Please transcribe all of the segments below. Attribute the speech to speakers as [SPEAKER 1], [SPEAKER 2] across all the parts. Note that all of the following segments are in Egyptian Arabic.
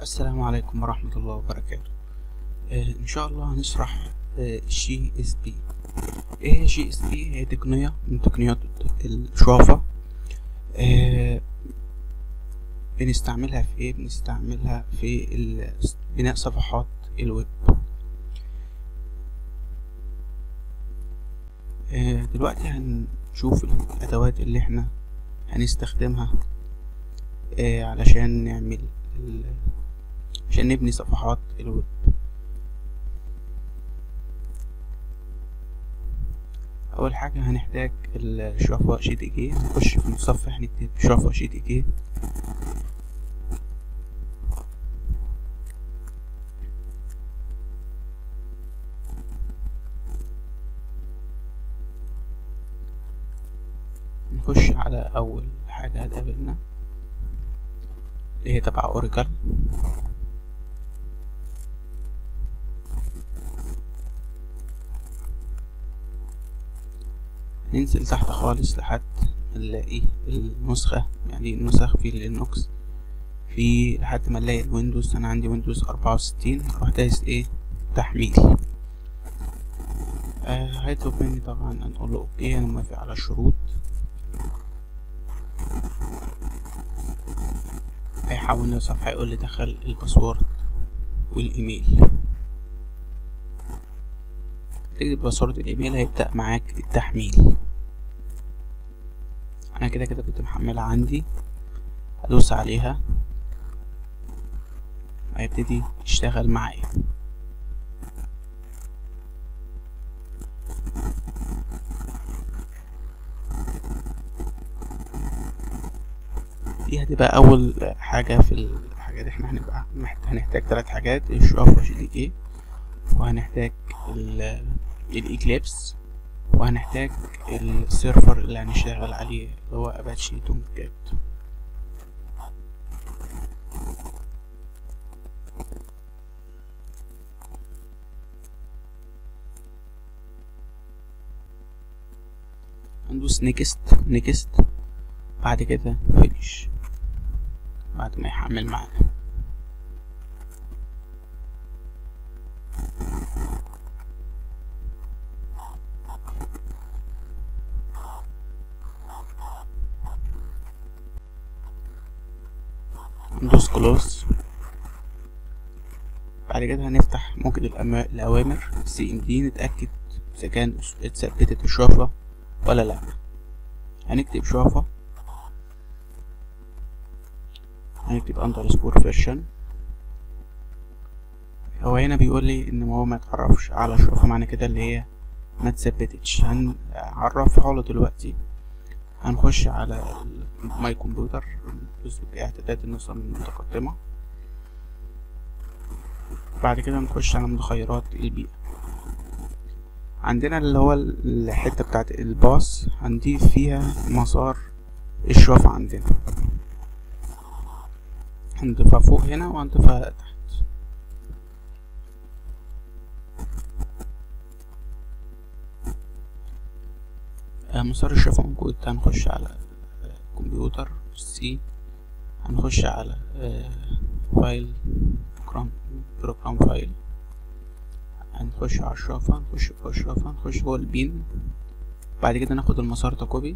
[SPEAKER 1] السلام عليكم ورحمة الله وبركاته آه إن شاء الله هنشرح جي اس بي إيه هي جي اس بي هي تقنية من تقنيات الشرافة آه بنستعملها في إيه بنستعملها في ال- بناء صفحات الويب آه دلوقتي هنشوف الأدوات اللي احنا هنستخدمها آه علشان نعمل ال- عشان نبني صفحات الويب اول حاجه هنحتاج الشرافة جي دي جي هنخش في المتصفح نكتب شرافة جي دي جي نخش على اول حاجه هتقابلنا اللي هي تبع اوراكل ننزل تحت خالص لحد ما نلاقي النسخة يعني النسخ في لينوكس في لحد ما نلاقي الويندوز انا عندي ويندوز اربعة وستين اروح دايس ايه تحميل آه هيطلب مني طبعا ان اقول له اوكي انا موافق على الشروط هيحول الصفحة يقول لي دخل الباسورد والايميل تكتب باسورد الايميل هيبدأ معاك التحميل انا كده كده كنت محملها عندي هدوس عليها هيبتدي يشتغل معايا دي هتبقى اول حاجة في الحاجات احنا هنبقى محت- هنحتاج ثلاث حاجات الشرافة جي دي ايه وهنحتاج الايكليبس وهنحتاج السيرفر اللي هنشتغل عليه اللي هو اباتشي تومكات هندوس نيكست نيكست بعد كده فينيش بعد ما يحمل معانا ندوس كلوز بعد كده هنفتح موجد الأما- الأوامر سي ام دي نتأكد إذا كان اتثبتت الشرافة ولا لأ هنكتب شرافة هنكتب اندرسكور فيرشن هو هنا بيقول لي ان هو ما يتعرفش على شرافة معنى كده اللي هي ما تثبتتش هنعرفها له دلوقتي هنخش على ماي كمبيوتر جزء اعدادات النسخة المتقدمة بعد كده نخش على متغيرات البيئة عندنا اللي هو الحتة بتاعت الباص هنضيف فيها مسار الشرافة عندنا هنضيفها فوق هنا وهنضيفها تحت آه، مسار الشرافة موجود هنخش على كمبيوتر سي هنخش على آه، فايل بروجرام بروجرام فايل هنخش على الشرافة هنخش جوه الشرافة هنخش جوه البين بعد كده ناخد المسار ده كوبي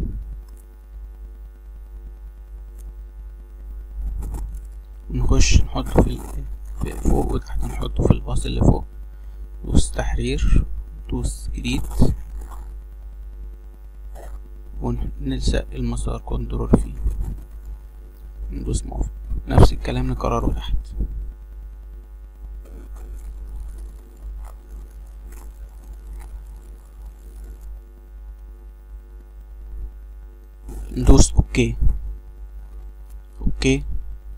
[SPEAKER 1] ونخش نحطه في, ال- في فوق وتحت نحطه في الباص اللي فوق دوس تحرير دوس جديد ونلصق المسار كنترول فيه ندوس موف نفس الكلام نكرره تحت ندوس اوكي اوكي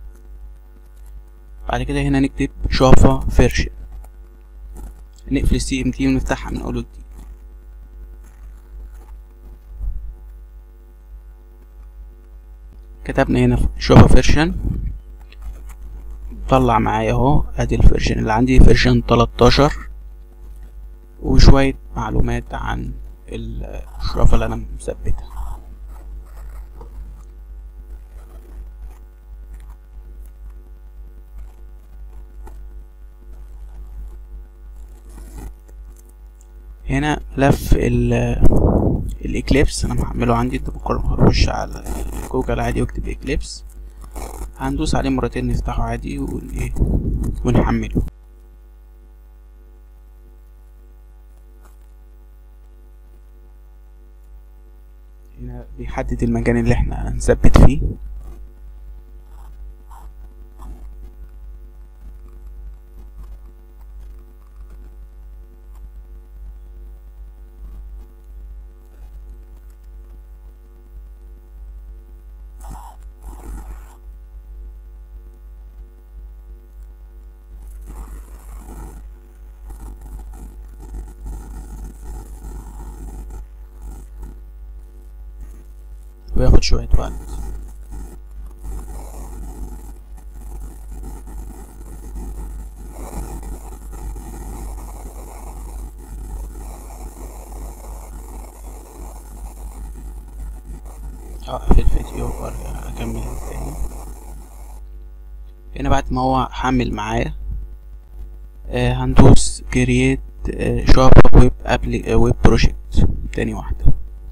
[SPEAKER 1] بعد كده هنا نكتب شافا فيرشن نقفل السي ام تي ونفتحها من اول وجديد كتبنا هنا شافا فيرشن طلع معايا اهو ادي الفيرجن اللي عندي فيرجن 13 وشوية معلومات عن الشرافة اللي انا مثبتها هنا ملف ال الاكليبس انا محمله عندي ده مجرد ما اخش على جوجل عادي واكتب اكليبس هندوس عليه مرتين نفتحه عادي وايه ونحمله هنا بيحدد المكان اللي احنا هنثبت فيه وياخد شوية وقت اوقف الفيديو وارجع اكمل تاني هنا بعد ما هو حمل معايا آه هندوس كرييت جافا ويب ابلي ويب بروجكت تاني واحده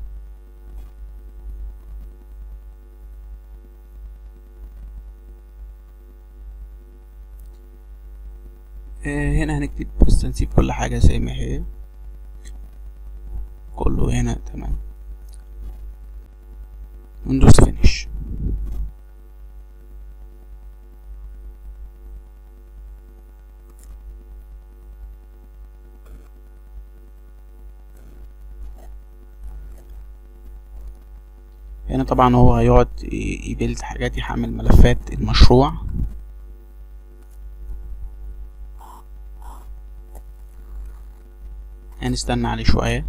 [SPEAKER 1] هنا هنكتب بس نسيب كل حاجة زي ما هي كله هنا تمام وندوس فينيش هنا طبعا هو هيقعد يبيلد حاجات يحمل ملفات المشروع هنستنى عليه شوية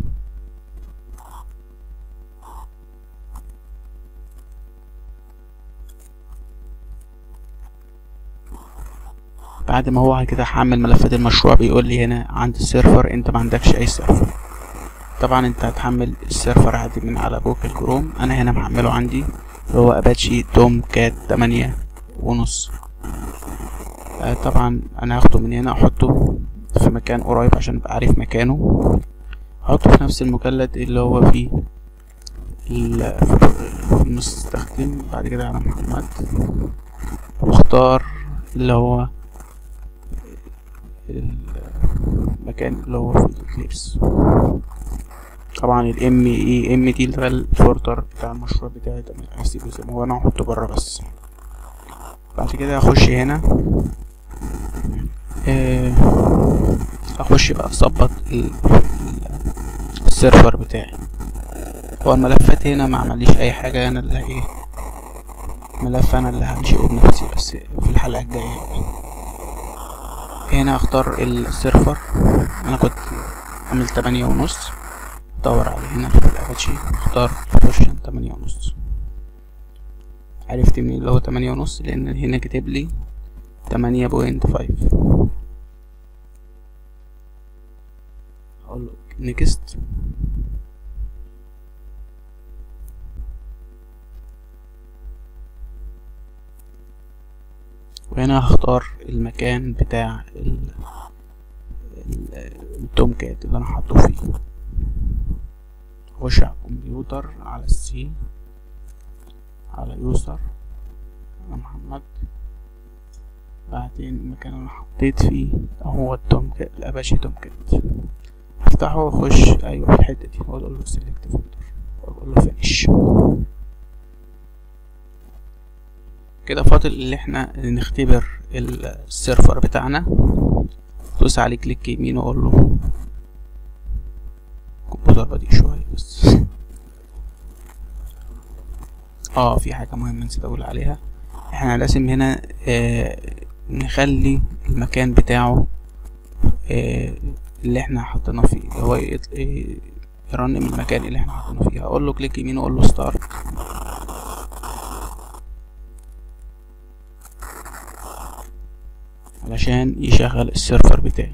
[SPEAKER 1] بعد ما هو كده حمل ملفات المشروع بيقول لي هنا عند السيرفر انت ما عندكش اي سيرفر طبعا انت هتحمل السيرفر عادي من على جوجل كروم انا هنا محمله عندي اللي هو اباتشي توم كات تمانية ونص آه طبعا انا هاخده من هنا احطه في مكان قريب عشان ابقى عارف مكانه احطه في نفس المجلد اللي هو فيه المستخدم بعد كده على محمد واختار اللي هو المكان اللي هو في الاكليبس طبعا الام اي ام دي ده الفولدر بتاع المشروع بتاعي ده هسيبه زي ما هو انا هحطه بره بس بعد كده هخش هنا آه اخش بقى اظبط السيرفر بتاعي هو الملفات هنا ما عمليش اي حاجة انا اللي ايه ملف انا اللي هنشئه بنفسي بس في الحلقة الجاية هنا اختار السيرفر انا كنت عامل تمانية ونص ادور عليه هنا في الاباتشي اختار فيرجن تمانية ونص عرفت منين اللي هو تمانية ونص لان هنا كاتب لي تمانية بوينت فايف اقول له نيكست وهنا هختار المكان بتاع التوم كات اللي انا حاطه فيه اخش على الكمبيوتر على السي على يوزر انا محمد بعدين المكان اللي انا حطيت فيه هو التوم كات الاباشي توم كات افتحه واخش ايوه في الحته دي واقول له سيلكت فولدر واقول له فينيش كده فاضل اللي احنا نختبر السيرفر بتاعنا دوس عليه كليك يمين واقول له الكمبيوتر بطيء شويه بس اه في حاجه مهمه نسيت اقول عليها احنا لازم هنا آه نخلي المكان بتاعه آه اللي احنا حطيناه فيه اللي هو يرنم المكان اللي احنا حطيناه فيه اقول له كليك يمين واقول له ستارت علشان يشغل السيرفر بتاعي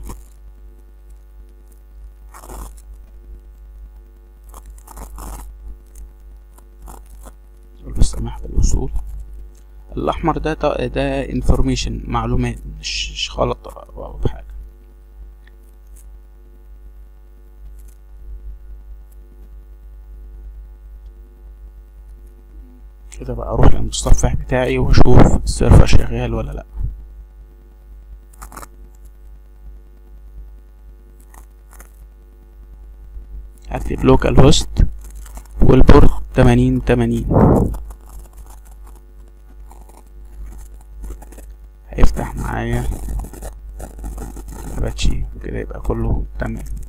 [SPEAKER 1] اقول له السماح بالوصول الاحمر ده ده انفورميشن معلومات مش غلط او حاجه كده بقى اروح للمتصفح بتاعي واشوف السيرفر شغال ولا لا هكتب لوكال هوست والبورت تمانين تمانين هيفتح معايا اباتشي وكده يبقى كله تمام